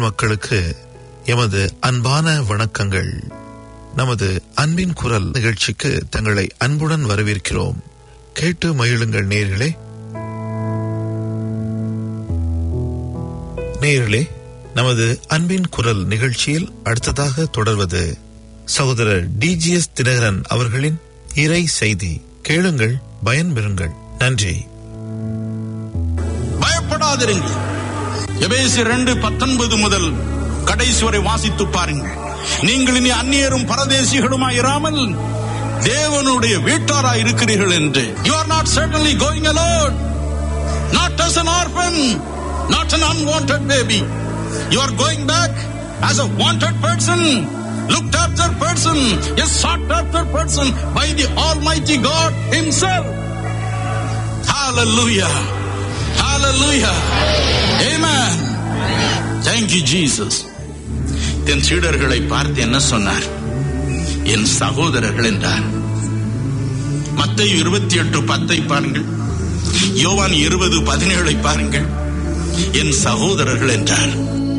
மக்களுக்கு எமது அன்பான வணக்கங்கள் நமது அன்பின் குரல் நிகழ்ச்சிக்கு தங்களை அன்புடன் வரவேற்கிறோம் கேட்டு மகிழுங்கள் நேர்களே நேர்களே நமது அன்பின் குரல் நிகழ்ச்சியில் அடுத்ததாக தொடர்வது சகோதரர் டிஜிஎஸ் தினகரன் அவர்களின் இறை செய்தி கேளுங்கள் பயன்பெறுங்கள் நன்றி பயப்படாதிருங்கள் எபேசி ரெண்டு பத்தொன்பது முதல் கடைசி வரை வாசித்து பாருங்கள் நீங்கள் இனி அந்நியரும் பரதேசிகளுமாய் இராமல் தேவனுடைய வீட்டாராய் இருக்கிறீர்கள் என்று you are not certainly going alone not as an orphan not an unwanted baby you are going back as a wanted person looked after person a sought after person by the almighty god himself hallelujah hallelujah amen thank you jesus என் சீடர்களை பார்த்து என்ன சொன்னார் என் சகோதரர்கள் என்றார் மத்தை இருபத்தி எட்டு பத்தை பாருங்கள் யோவான் இருபது பதினேழை பாருங்கள் என் சகோதரர்கள் என்றார்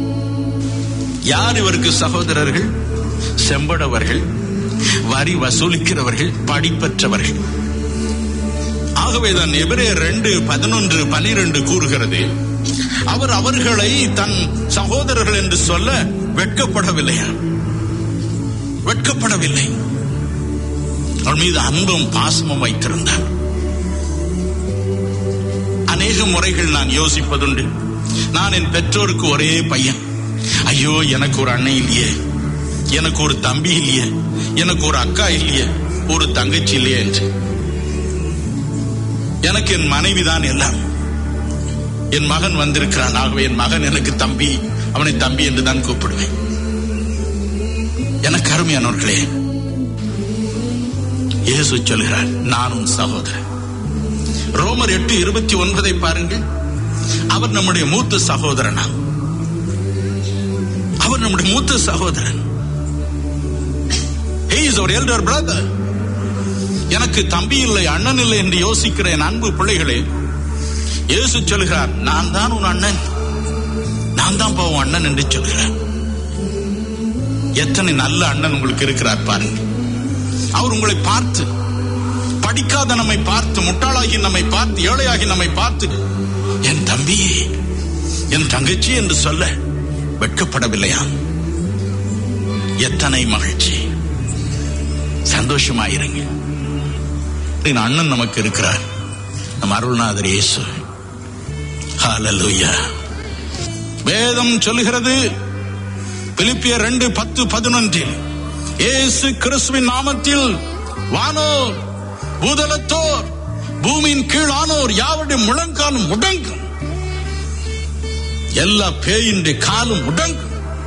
யார் இவருக்கு சகோதரர்கள் செம்படவர்கள் வரி வசூலிக்கிறவர்கள் படிப்பற்றவர்கள் ஆகவேதான் எபிரேயர் ரெண்டு பதினொன்று பனிரெண்டு கூறுகிறது அவர் அவர்களை தன் சகோதரர்கள் என்று சொல்ல வெட்கப்படவில்லையா வெட்கப்படவில்லை அவள் மீது அன்பும் பாசமும் வைத்திருந்தார் அநேக முறைகள் நான் யோசிப்பதுண்டு நான் என் பெற்றோருக்கு ஒரே பையன் ஐயோ எனக்கு ஒரு அண்ணன் இல்லையே எனக்கு ஒரு தம்பி இல்லையே எனக்கு ஒரு அக்கா இல்லையே ஒரு தங்கச்சி இல்லையே என்று எனக்கு என் மனைவி தான் எல்லாம் என் மகன் வந்திருக்கிறான் ஆகவே என் மகன் எனக்கு தம்பி அவனை தம்பி என்று தான் கூப்பிடுவேன் எனக்கு அருமையானவர்களே இயேசு சொல்கிறார் நானும் சகோதரன் ரோமர் எட்டு இருபத்தி ஒன்பதை பாருங்கள் அவர் நம்முடைய மூத்த சகோதரனா அவர் நம்முடைய மூத்த சகோதரன் He is our elder brother. எனக்கு தம்பி இல்லை அண்ணன் இல்லை என்று யோசிக்கிற என் அன்பு பிள்ளைகளே இயேசு சொல்கிறார் நான் தான் உன் அண்ணன் நான் தான் உன் அண்ணன் என்று சொல்கிறார் எத்தனை நல்ல அண்ணன் உங்களுக்கு இருக்கிறார் பாருங்க அவர் உங்களை பார்த்து படிக்காத நம்மை பார்த்து முட்டாளாகி நம்மை பார்த்து ஏழையாகி நம்மை பார்த்து என் தம்பி என் தங்கச்சி என்று சொல்ல வெட்கப்படவில்லையா எத்தனை மகிழ்ச்சி சந்தோஷமாயிருங்க என் அண்ணன் நமக்கு இருக்கிறார் நம் அருள்நாதர் இயேசு ஹalleluya வேதம் சொல்லுகிறது பிலிப்பியர் ரெண்டு பத்து பதினொன்றில் இயேசு கிறிஸ்துவின் நாமத்தில் வானோர் பூதலத்தோர் பூமியின் கீழானோர் யாவருடைய முழங்காலும் முடங்கும் எல்லா பேயின்றி காலும் முடங்கும்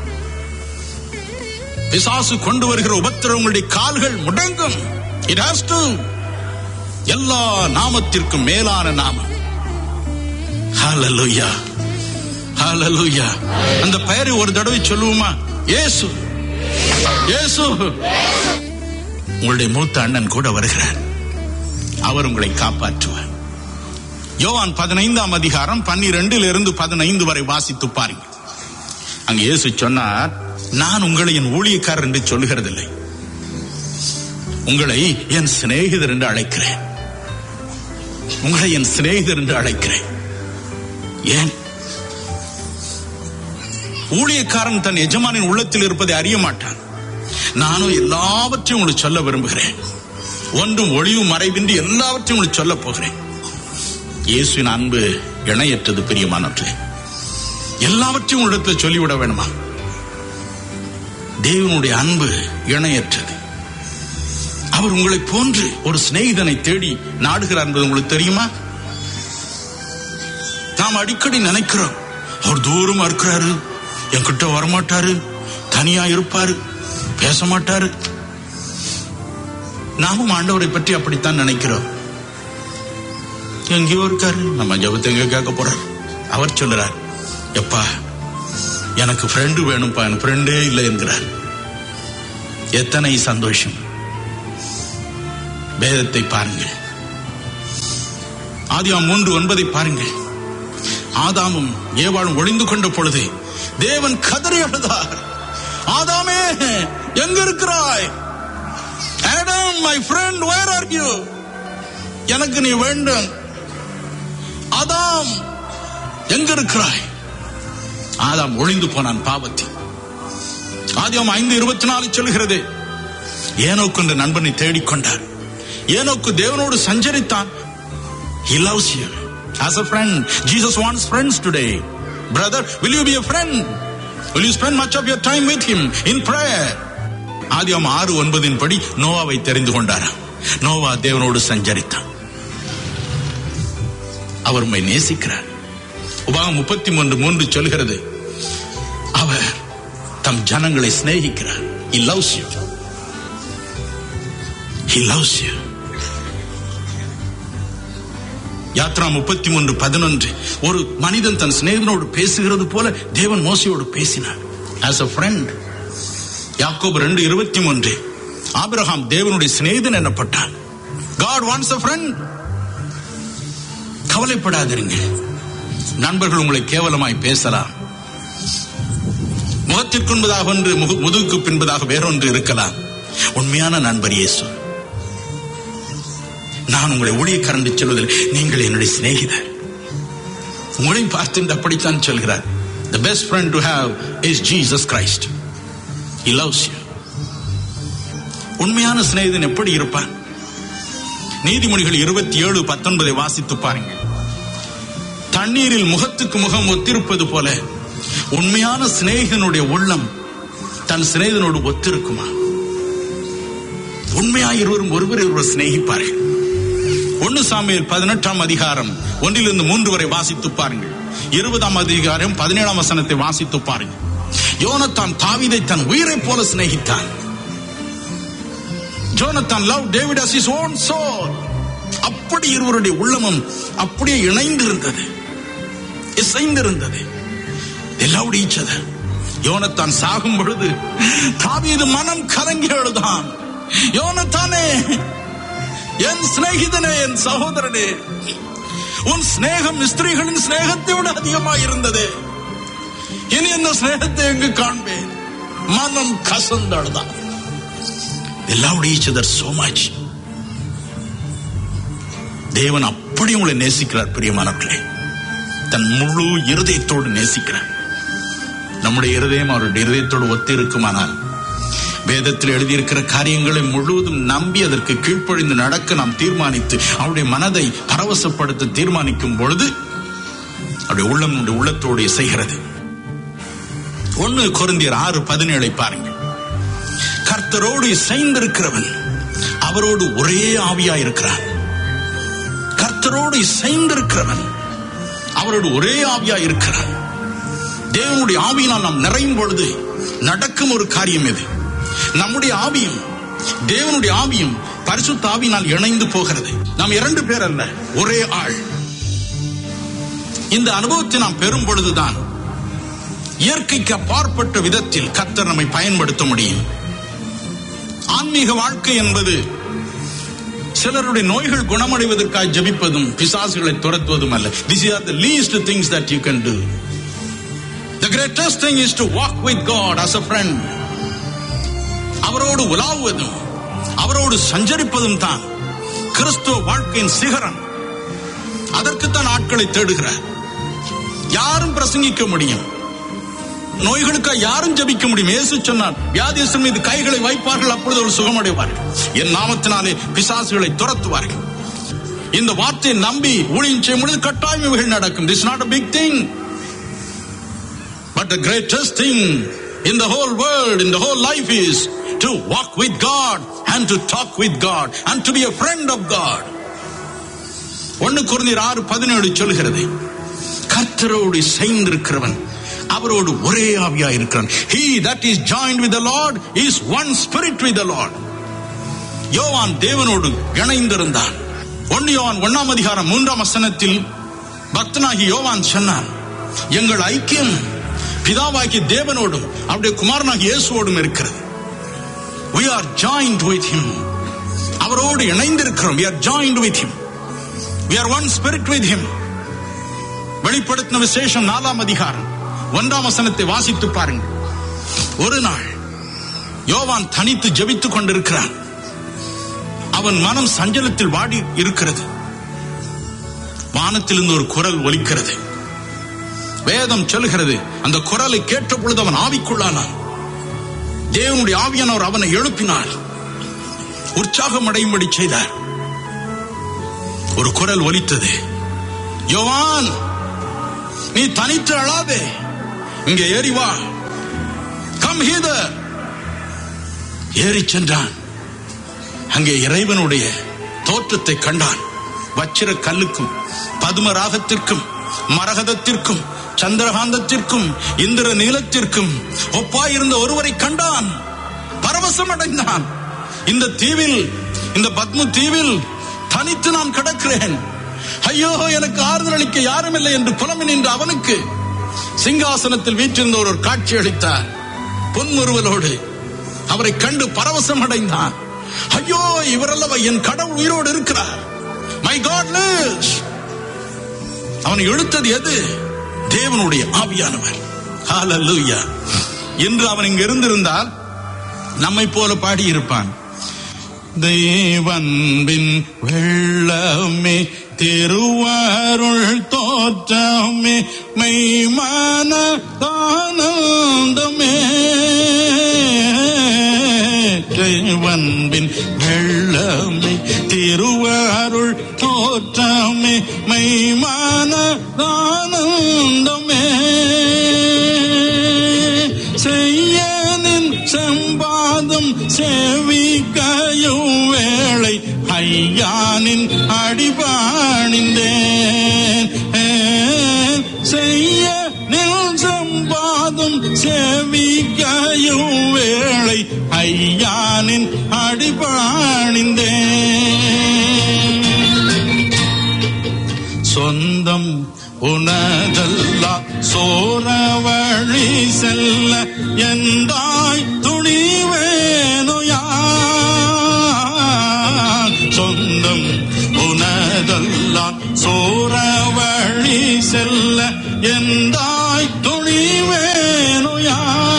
பிசாசு கொண்டு வருகிற உபத்திரவங்களுடைய கால்கள் முடங்கும் இட் ஹாஸ் டு எல்லா நாமத்திற்கும் மேலான நாமம் ஹalleluya ஹalleluya அந்த பெயரை ஒரு தடவை சொல்லுவோமா இயேசு இயேசு உங்களுடைய மூத்த அண்ணன் கூட வருகிறார் அவர் உங்களை காப்பாற்றுவார் யோவான் பதினைந்தாம் அதிகாரம் பன்னிரெண்டில் இருந்து பதினைந்து வரை வாசித்து பாருங்க அங்க இயேசு சொன்னார் நான் உங்களை என் ஊழியக்காரர் என்று சொல்லுகிறதில்லை உங்களை என் சிநேகிதர் என்று அழைக்கிறேன் உங்களை என் சிநேகிதர் என்று அழைக்கிறேன் ஏன் ஊழியக்காரன் தன் எஜமானின் உள்ளத்தில் இருப்பதை அறிய மாட்டான் நானும் எல்லாவற்றையும் உங்களுக்கு சொல்ல விரும்புகிறேன் ஒன்றும் ஒளிவு மறைவின்றி எல்லாவற்றையும் உங்களுக்கு சொல்ல போகிறேன் இயேசுவின் அன்பு இணையற்றது பிரியமானவர்களே எல்லாவற்றையும் உங்களிடத்தில் சொல்லிவிட வேணுமா தேவனுடைய அன்பு இணையற்றது அவர் உங்களை போன்று ஒரு சிநேகிதனை தேடி நாடுகிறார் என்பது உங்களுக்கு தெரியுமா நாம் அடிக்கடி நினைக்கிறோம் அவர் தூரமா இருக்கிறாரு என்கிட்ட வரமாட்டாரு தனியா இருப்பாரு பேச மாட்டாரு நாமும் ஆண்டவரை பற்றி அப்படித்தான் நினைக்கிறோம் எங்கேயோ இருக்காரு நம்ம ஜபத்தை எங்க கேட்க போறார் அவர் சொல்றார் எப்பா எனக்கு ஃப்ரெண்டு வேணும்ப்பா எனக்கு ஃப்ரெண்டே இல்லை என்கிறார் எத்தனை சந்தோஷம் வேதத்தை பாருங்கள் ஆதியாம் மூன்று ஒன்பதை பாருங்கள் ஆதாமும் ஏவாளும் ஒளிந்து கொண்ட பொழுது தேவன் கதறி அழுதார் ஆதாமே எங்க இருக்கிறாய் Adam my friend where are you எனக்கு நீ வேண்டும் ஆதாம் எங்க இருக்கிறாய் ஆதாம் ஒளிந்து போனான் பாவத்தில் ஆதியம் ஐந்து இருபத்தி நாலு சொல்கிறது ஏனோக்கு என்ற நண்பனை தேடிக்கொண்டார் ஏனோக்கு தேவனோடு சஞ்சரித்தான் He loves you as a friend. Jesus wants friends today. Brother, will you be a friend? Will you spend much of your time with him in prayer? ஆதியாம் ஆறு ஒன்பதின் படி நோவாவை தெரிந்து கொண்டாராம் நோவா தேவனோடு சஞ்சரித்தான் அவர் உம்மை நேசிக்கிறார் உபாகம் முப்பத்தி மூன்று மூன்று சொல்கிறது அவர் தம் ஜனங்களை சிநேகிக்கிறார் He loves you. He loves you. Yatra முப்பத்தி மூன்று பதினொன்று ஒரு மனிதன் தன் சிநேகனோடு பேசுகிறது போல தேவன் மோசையோடு பேசினார் ஆஸ் அ ஃப்ரெண்ட் யாக்கோபு ரெண்டு இருபத்தி மூன்று ஆபிரகாம் தேவனுடைய சிநேகிதன் எனப்பட்டான் காட் வாண்ட்ஸ் அ ஃப்ரெண்ட் கவலைப்படாதிருங்க நண்பர்கள் உங்களை கேவலமாய் பேசலாம் முகத்திற்கு முன்பதாக ஒன்று முகு- முதுகுக்கு பின்பதாக வேறொன்று இருக்கலாம் உண்மையான நண்பர் இயேசு நான் உங்களை ஊழியக்காரன் சொல்வதில் நீங்கள் என்னுடைய சிநேகிதர் உங்களையும் பார்த்து இந்த அப்படித்தான் சொல்கிறார் the best friend to have is jesus christ he loves you உண்மையான சிநேகிதன் எப்படி இருப்பான் நீதிமொழிகள் இருபத்தி ஏழு பத்தொன்பதை வாசித்து பாருங்க தண்ணீரில் முகத்துக்கு முகம் ஒத்திருப்பது போல உண்மையான சிநேகிதனுடைய உள்ளம் தன் சிநேகிதனோடு ஒத்திருக்குமா உண்மையாய் இருவரும் ஒருவர் ஒருவர் சிநேகிப்பார்கள் ஒன்னு சாமியல் பதினெட்டாம் அதிகாரம் ஒன்றிலிருந்து மூன்று வரை வாசித்து பாருங்கள் இருபதாம் அதிகாரம் பதினேழாம் வசனத்தை வாசித்து பாருங்கள் யோனத்தான் தாவீதை தன் உயிரைப் போல சிநேகித்தான் Jonathan love David as his own soul அப்படி இருவருடைய உள்ளமும் அப்படியே இணைந்து இருந்தது இசைந்திருந்தது They loved each other. யோனத்தான் சாகும் பொழுது தாவீது மனம் கலங்கி எழுதான் யோனத்தானே என் சிநேகிதனே என் சகோதரனே உன் சிநேகம் ஸ்திரீகளின் சிநேகத்தை விட அதிகமாக இருந்தது இனி இந்த சிநேகத்தை எங்கு காண்பேன் மனம் கசந்து அழுதான் They loved each other so much. தேவன் அப்படி உங்களை நேசிக்கிறார் பிரியமானவர்களே தன் முழு இருதயத்தோடு நேசிக்கிறார் நம்முடைய இருதயம் அவருடைய இருதயத்தோடு ஒத்து இருக்குமானால் வேதத்தில் எழுதியிருக்கிற காரியங்களை முழுவதும் நம்பி அதற்கு கீழ்ப்பழிந்து நடக்க நாம் தீர்மானித்து அவருடைய மனதை பரவசப்படுத்த தீர்மானிக்கும் பொழுது அவருடைய உள்ளம் நம்முடைய உள்ளத்தோடு இசைகிறது ஒன்னு கொரிந்தியர் ஆறு பதினேழை பாருங்கள் கர்த்தரோடு இசைந்திருக்கிறவன் அவரோடு ஒரே ஆவியா இருக்கிறான் கர்த்தரோடு இசைந்திருக்கிறவன் அவரோடு ஒரே ஆவியா இருக்கிறான் தேவனுடைய ஆவியினால் நாம் நிறையும் பொழுது நடக்கும் ஒரு காரியம் இது நம்முடைய ஆவியும் தேவனுடைய ஆவியும் பரிசுத்த ஆவியினால் இணைந்து போகிறது நாம் இரண்டு பேர் அல்ல ஒரே ஆள் இந்த அனுபவத்தை நாம் பெறும் பொழுதுதான் இயற்கைக்கு அப்பாற்பட்ட விதத்தில் கர்த்தர் நம்மை பயன்படுத்த முடியும் ஆன்மீக வாழ்க்கை என்பது சிலருடைய நோய்கள் குணமடைவதற்காக ஜெபிப்பதும் பிசாசுகளை துரத்துவதும் அல்ல this are the least things that you can do the greatest thing is to walk with God as a friend அவரோடு உலாவுவதும் அவரோடு சஞ்சரிப்பதும் தான் கிறிஸ்துவ வாழ்க்கையின் சிகரம் அதற்குத்தான் ஆட்களை தேடுகிறார் யாரும் பிரசங்கிக்க முடியும் நோய்களுக்காக யாரும் ஜெபிக்க முடியும் இயேசு சொன்னார் வியாதியஸ்தர் மீது கைகளை வைப்பார்கள் அப்பொழுது ஒரு சுகமடைவார்கள் என் நாமத்தினாலே பிசாசுகளை துரத்துவார்கள் இந்த வார்த்தையை நம்பி ஊழியம் செய்யும் பொழுது கட்டாயம் இவைகள் நடக்கும் this not a big thing but the greatest thing in the whole world in the whole life is to walk with God and to talk with God and to be a friend of God ஒன்னு குருந்தீர் ஆறு பதினேழு சொல்கிறது கர்த்தரோடு சேர்ந்திருக்கிறவன் அவரோடு ஒரே ஆவியா இருக்கிறான் he that is joined with the lord is one spirit with the lord யோவான் தேவனோடு இணைந்திருந்தான் ஒன்னு யோவான் ஒன்னாம் அதிகாரம் மூன்றாம் வசனத்தில் பக்தனாகி யோவான் சொன்னான் எங்கள் ஐக்கியம் பிதாவாகிய தேவனோடும் அவருடைய குமாரனாகிய இயேசுவோடும் இருக்கிறது we are joined with him அவரோடு இணைந்திருக்கிறோம் we are joined with him we are one spirit with him வெளிப்படுத்தின விசேஷம் நாலாம் அதிகாரம் ஒன்றாம் வசனத்தை வாசித்து பாருங்கள் ஒரு நாள் யோவான் தனித்து ஜெபித்துக் கொண்டிருக்கிறான் அவன் மனம் சஞ்சலத்தில் வாடி இருக்கிறது வானத்திலிருந்து ஒரு குரல் ஒலிக்கிறது வேதம் சொல்லுகிறது அந்த குரலை கேட்ட பொழுது அவன் ஆவிக்குள்ளானான் தேவனுடைய ஆவியானவர் அவனை எழுப்பினார் உற்சாகம் அடையும்படி செய்தார் ஒரு குரல் ஒலித்தது யோவான் நீ தனித்து அழாதே இங்கே ஏறி வா கம் ஹீதர் ஏறி சென்றான் அங்கே இறைவனுடைய தோற்றத்தை கண்டான் வச்சிர கல்லுக்கும் பதும ராகத்திற்கும் மரகதத்திற்கும் சந்திரகாந்தத்திற்கும் இந்திர நீலத்திற்கும் ஒப்பாயிருந்த ஒருவரை கண்டான் பரவசம் அடைந்தான் இந்த தீவில் இந்த பத்ம தீவில் தனித்து நான் கிடக்கிறேன் ஐயோ எனக்கு ஆறுதல் அளிக்க யாரும் இல்லை என்று புலம்பி நின்ற அவனுக்கு சிங்காசனத்தில் வீற்றிருந்த ஒரு காட்சி அளித்தார் பொன்முறுவலோடு அவரை கண்டு பரவசம் அடைந்தான் ஐயோ இவரல்லவா என் கடவுள் உயிரோடு இருக்கிறார் மை காட் lives அவனை இழுத்தது எது தேவனுடைய ஆவியானவர் ஹalleluya இன்று அவன் இங்க இருந்திருந்தால் நம்மை போல பாடியிருப்பான் தேவன்பின் வெள்ளமே திருவாருள் தோற்றமே மெய்மான தானந்தமே தேவன்பின் வெள்ளமே திருவாருள் தோற்றமே மைமான தானந்தமே செய்யனின் சம்பாதம் செவிக்கையும் வேளை ஐயானின் அடிபாணிந்தேன் செய்ய நில் சம்பாதம் செவிக்கையும் வேளை ஐயானின் அடிபாணிந்தேன் சொந்தம் உனதல்லா சோர வழி செல்ல எந்தாய் துணிவேனுயா சொந்தம் உனதல்லா சோர வழி செல்ல எந்தாய் துணிவேனுயா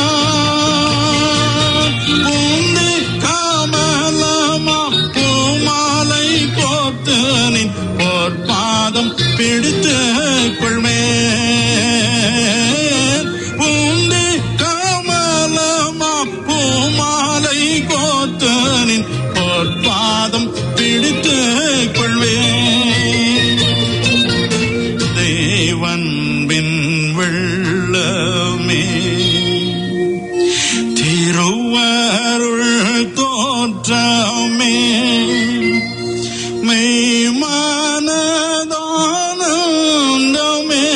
பூந்தி கமலமா பூமாலை கோத்து நின் பொற்பாதம் பிடித்து கொள்வேன் பூந்தி கமலமா பூமாலை கோத்து நின் பொற்பாதம் பிடித்து கொள்வேன் தேவன்பின் வெள்ளமே திருவருள் தோற்றமே மெய்மானதானந்தமே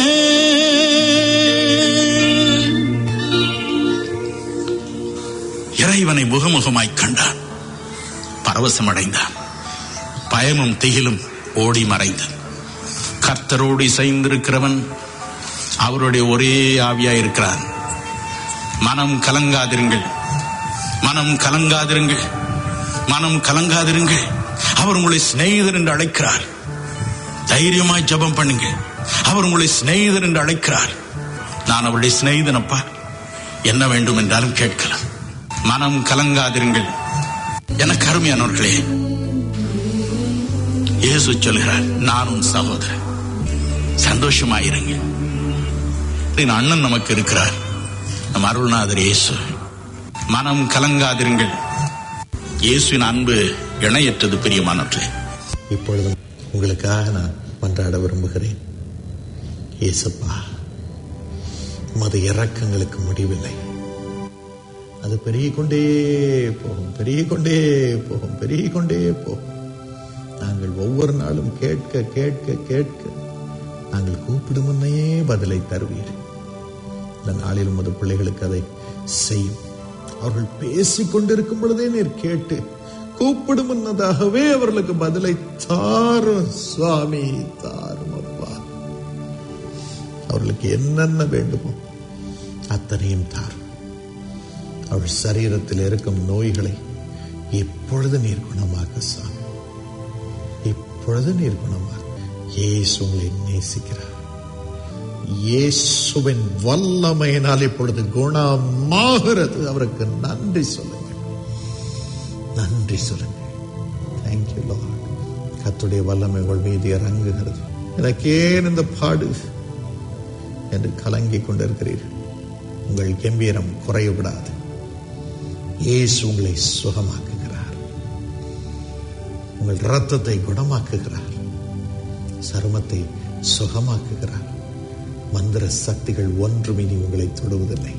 இறைவனை முகமுகமாய் கண்டான் பரவசம் அடைந்தான் பயமும் திகிலும் ஓடி மறைந்தது கர்த்தரோடு இசைந்திருக்கிறவன் அவருடைய ஒரே ஆவியாய் இருக்கிறான் மனம் கலங்காதிருங்கள் மனம் கலங்காதிருங்கள் மனம் கலங்காதிருங்கள் அவர் உங்களை சிநேகிதர் என்று அழைக்கிறார் தைரியமாய் ஜெபம் பண்ணுங்க அவர் உங்களை சிநேகிதர் என்று அழைக்கிறார் நான் அவருடைய சிநேகிதன் அப்பா என்ன வேண்டும் என்றாலும் கேட்கலாம் மனம் கலங்காதிருங்கள் எனக்கு அருமையானவர்களே இயேசு சொல்கிறார் நானும் சகோதரன் சந்தோஷமாயிருங்க என் அண்ணன் நமக்கு இருக்கிறார் நம் அருள்நாதர் இயேசு மனம் கலங்காதிருங்கள் இயேசுவின் அன்பு இணையற்றது பிரியமானவர்களே இப்பொழுது உங்களுக்காக நான் மன்றாட விரும்புகிறேன் இயேசப்பா மது இறக்கங்களுக்கு முடிவில்லை அது பெருகிக் கொண்டே போகும் பெருகிக் கொண்டே போகும் பெருகிக் கொண்டே போகும் நாங்கள் ஒவ்வொரு நாளும் கேட்க கேட்க கேட்க நாங்கள் கூப்பிடும் முன்னையே பதிலை தருவீர் இந்த நாளில் உமது பிள்ளைகளுக்கு அதை செய்யும் அவர்கள் பேசிக் கொண்டிருக்கும் பொழுதே நீர் கேட்டு கூப்பிடும் முன்னதாகவே அவர்களுக்கு பதிலை தாரும் சுவாமி தாரும் அப்பா அவர்களுக்கு என்னென்ன வேண்டுமோ அத்தனையும் தாரும் அவள் சரீரத்தில் இருக்கும் நோய்களை இப்பொழுது நீர் குணமாக்க சாமி இப்பொழுது நீர் குணமாக்க இயேசு உங்களை நேசிக்கிறார் இயேசுவின் வல்லமையினால் இப்பொழுது குணமாகிறது அவருக்கு நன்றி சொல்லுங்கள் நன்றி சொல்லுங்கள் தேங்க்யூ லார்ட் கத்துடைய வல்லமை உங்கள் மீது இறங்குகிறது எனக்கு ஏன் இந்த பாடு என்று கலங்கிக் கொண்டிருக்கிறீர்கள் உங்கள் கம்பீரம் குறையவிடாது இயேசு உங்களை சுகமாக்குகிறார் உங்கள் இரத்தத்தை குணமாக்குகிறார் சருமத்தை சுகமாக்குகிறார் மந்திர சக்திகள் ஒன்றும் இனி உங்களை தொடுவதில்லை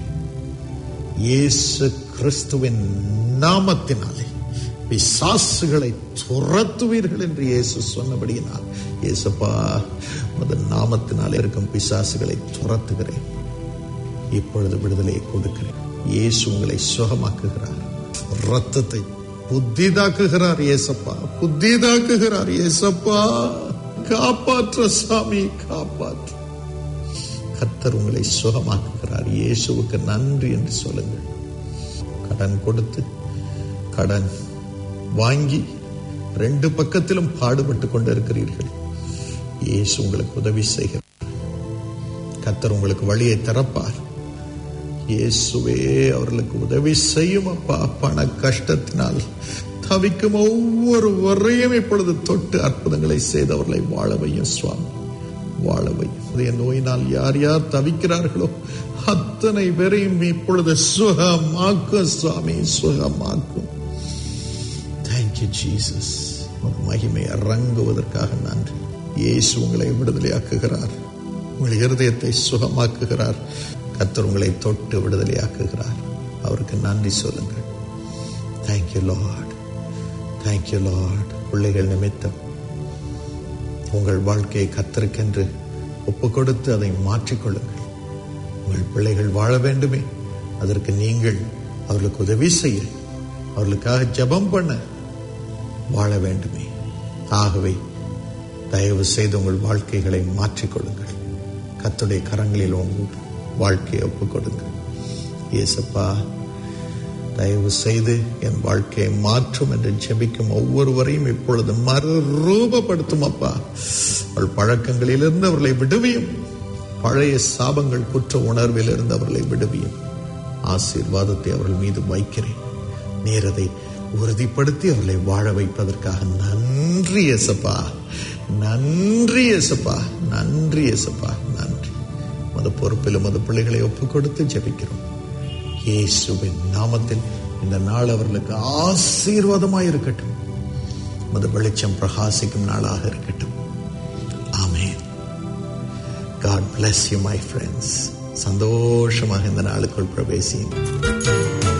இயேசு கிறிஸ்துவின் நாமத்தினாலே பிசாசுகளை துரத்துவீர்கள் என்று இயேசு சொன்னபடியினால் இயேசுப்பா உமது நாமத்தினாலே இருக்கும் பிசாசுகளை துரத்துகிறேன் இப்பொழுது விடுதலையை கொடுக்கிறேன் இயேசு உங்களை சுகமாக்குகிறார் ரத்தத்தை புத்திதாக்குகிறார் இயேசப்பா புத்திதாக்குகிறார் இயேசப்பா காப்பாற்ற சாமி காப்பாற்ற கர்த்தர் உங்களை சுகமாக்குகிறார் இயேசுவுக்கு நன்றி என்று சொல்லுங்கள் கடன் கொடுத்து கடன் வாங்கி ரெண்டு பக்கத்திலும் பாடுபட்டு கொண்டிருக்கிறீர்கள் இயேசு உங்களுக்கு உதவி செய்கிறார் கர்த்தர் உங்களுக்கு வழியை திறப்பார் இயேசுவே அவர்களுக்கு உதவி செய்யும் அப்பா பண கஷ்டத்தினால் தவிக்கும் ஒவ்வொருவரையும் இப்பொழுது தொட்டு அற்புதங்களை செய்தவர்களை வாழவையும் சுவாமி வாழவையும் இதய நோயினால் யார் யார் தவிக்கிறார்களோ அத்தனை பேரையும் இப்பொழுது சுகமாக்கும் சுவாமி சுகமாக்கும் தேங்க்யூ ஜீசஸ் மகிமை இறங்குவதற்காக நன்றி இயேசு உங்களை விடுதலையாக்குகிறார் உங்கள் இருதயத்தை சுகமாக்குகிறார் கத்தர் உங்களை தொட்டு விடுதலையாக்குகிறார் அவருக்கு நன்றி சொல்லுங்கள் தேங்க்யூ லார்ட் தேங்க்யூ லார்ட் பிள்ளைகள் நிமித்தம் உங்கள் வாழ்க்கையை கத்தருக்கென்று ஒப்பு கொடுத்து அதை மாற்றிக்கொள்ளுங்கள் உங்கள் பிள்ளைகள் வாழ வேண்டுமே அதற்கு நீங்கள் அவர்களுக்கு உதவி செய்ய அவர்களுக்காக ஜெபம் பண்ண வாழ வேண்டுமே ஆகவே தயவு செய்து உங்கள் வாழ்க்கைகளை மாற்றிக்கொள்ளுங்கள் கத்துடைய கரங்களில் உங்கள் வாழ்க்கையை ஒப்புக் கொடுங்கள் இயேசப்பா தயவு செய்து என் வாழ்க்கையை மாற்றும் என்று ஜெபிக்கும் ஒவ்வொருவரையும் இப்பொழுது மறுரூபப்படுத்தும் அப்பா அவள் பழக்கங்களிலிருந்து அவர்களை விடுவியும் பழைய சாபங்கள் குற்ற உணர்விலிருந்து அவர்களை விடுவியும் ஆசீர்வாதத்தை அவர்கள் மீது வைக்கிறேன் நேரதை உறுதிப்படுத்தி அவர்களை வாழ வைப்பதற்காக நன்றி எசப்பா நன்றி எசப்பா நன்றி எசப்பா நன்றி மத பொறுப்பில் மத பிள்ளைகளை ஒப்புக் கொடுத்து ஜெபிக்கிறோம் இயேசுவின் நாமத்தில் இந்த நாள் அவர்களுக்கு ஆசீர்வாதமாய் இருக்கட்டும் மத வெளிச்சம் பிரகாசிக்கும் நாளாக இருக்கட்டும் amen God bless you my friends சந்தோஷமாக இந்த நாளுக்குள் பிரவேசியும்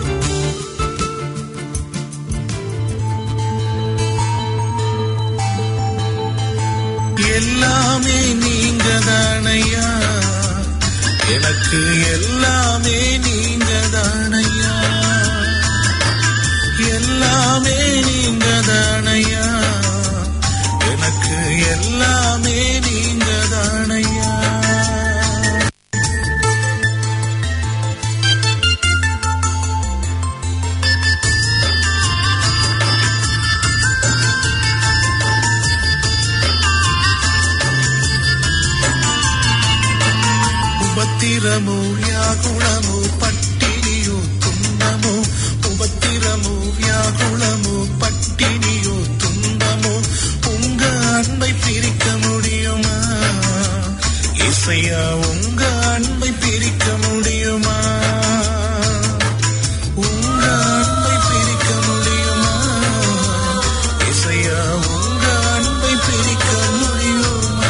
எல்லாமே நீங்க தானையா எனக்கு எல்லாமே நீங்க தானையா எல்லாமே நீங்க தானையா எனக்கு எல்லாமே நீங்க தானையா ఉపத்திరము వ్యాకుళము పట్టినియు తుండము ఉపத்திரமு வியாகுளமு பட்டினியோ துன்பமோ உங்க அன்பை பிரிக்க முடியுமா இசையா உங்க அன்பை பிரிக்க முடியுமா உங்க அன்பை பிரிக்க முடியுமா இசையா உங்க அன்பை பிரிக்க முடியுமா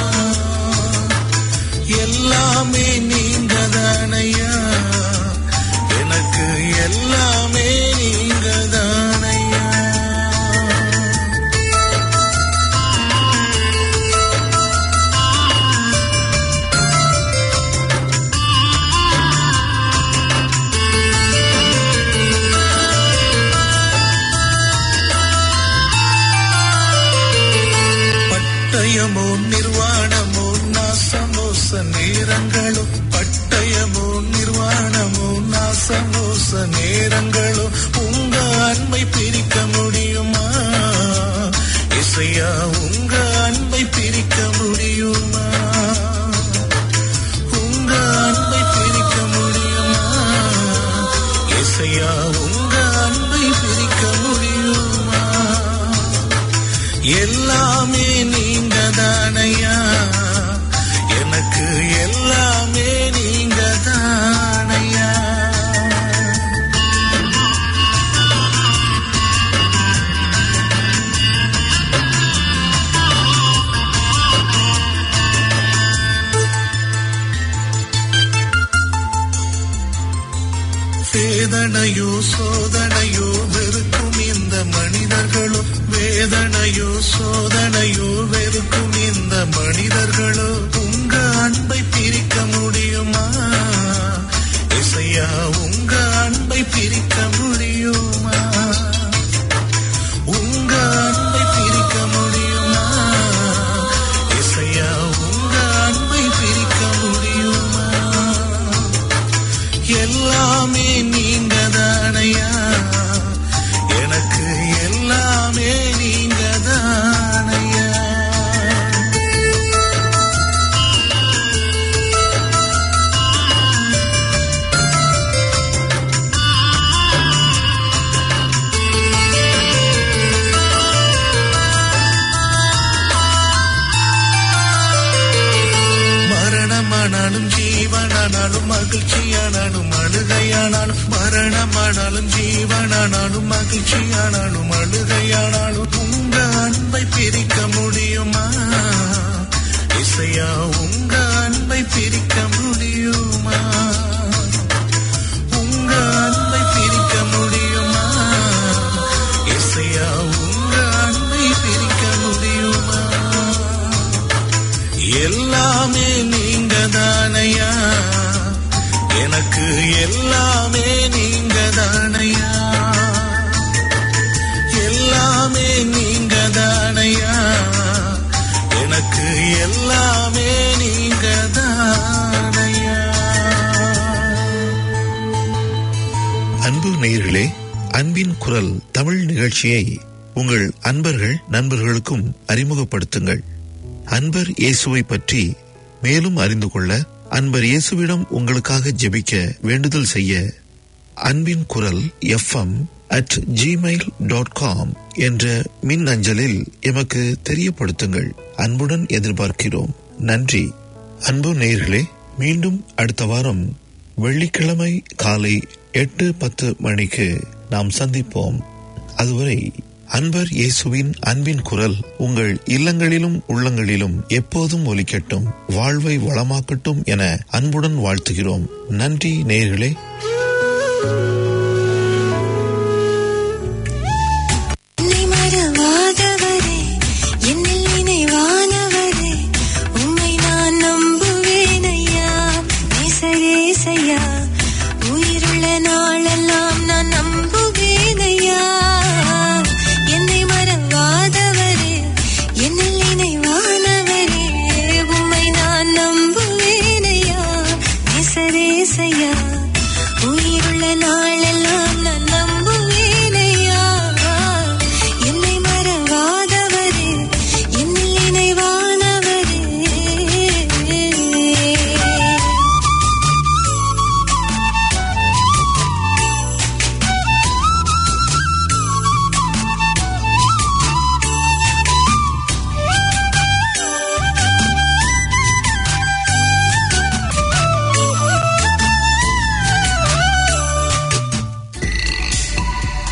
எல்லாமே நீங்க தானையா எனக்கு எல்லாமே நீங்க தானையா பட்டயமோ நிர்வாணமோ நாசமோச நேரங்களோ பட்டயமோ நிர்வாணமோ நாசமோச நேரங்களோ உங்க அன்பை பிரிக்க முடியுமா இசையா உங்க அன்பை பிரிக்க முடியுமா உங்க இசையா உங்க அன்பை பிரிக்க முடியுமா எல்லாமே நீங்க தானையா எனக்கு எல்லாமே நீங்க தானையா வேதனையோ சோதனையோ வெறுக்கும் இந்த மனிதர்களோ வேதனையோ சோதனையோ வெறுக்கும் இந்த மனிதர்களோ உங்க அன்பை பிரிக்க முடியுமா இசையா உங்க அன்பை பிரிக்க முடியுமா உங்க அன்பை பிரிக்க முடியுமா இசையா உங்க அன்பை பிரிக்க முடியுமா எல்லாமே நீங்க தானையா எனக்கு எல்லாமே நீங்க தானையா மரணமானாலும் ஜீவனானாலும் மகிழ்ச்சியானாலும் அழுகையானாலும் மரணமானாலும் ஜீவனானாலும் மகிழ்ச்சியானாலும் அழுகையானாலும் உங்க அன்பை பிரிக்க முடியுமா இசையா உங்க அன்பை பிரிக்க முடியுமா உங்க அன்பை பிரிக்க முடியுமா இசையா உங்க அன்பை பிரிக்க முடியுமா எல்லாமே நீங்க தானையா எனக்கு எல்லாமே நீங்க தானையா எல்லாமே நீங்க தானையா எனக்கு எல்லாமே நீங்க தானையா அன்பு நேயர்களே அன்பின் குரல் தமிழ் நிகழ்ச்சியை உங்கள் அன்பர்கள் நண்பர்களுக்கும் அறிமுகப்படுத்துங்கள் அன்பர் இயேசுவை பற்றி மேலும் அறிந்து கொள்ள அன்பர் இயேசுவிடம் உங்களுக்காக ஜெபிக்க வேண்டுதல் செய்ய அன்பின் குரல் F M at Gmail dot com என்ற மின் அஞ்சலில் எமக்கு தெரியப்படுத்துங்கள் அன்புடன் எதிர்பார்க்கிறோம் நன்றி அன்பு நேயர்களே மீண்டும் அடுத்த வாரம் வெள்ளிக்கிழமை காலை எட்டு பத்து மணிக்கு நாம் சந்திப்போம் அதுவரை அன்பர் இயேசுவின் அன்பின் குரல் உங்கள் இல்லங்களிலும் உள்ளங்களிலும் எப்போதும் ஒலிக்கட்டும் வாழ்வை வளமாக்கட்டும் என அன்புடன் வாழ்த்துகிறோம் நன்றி நேயர்களே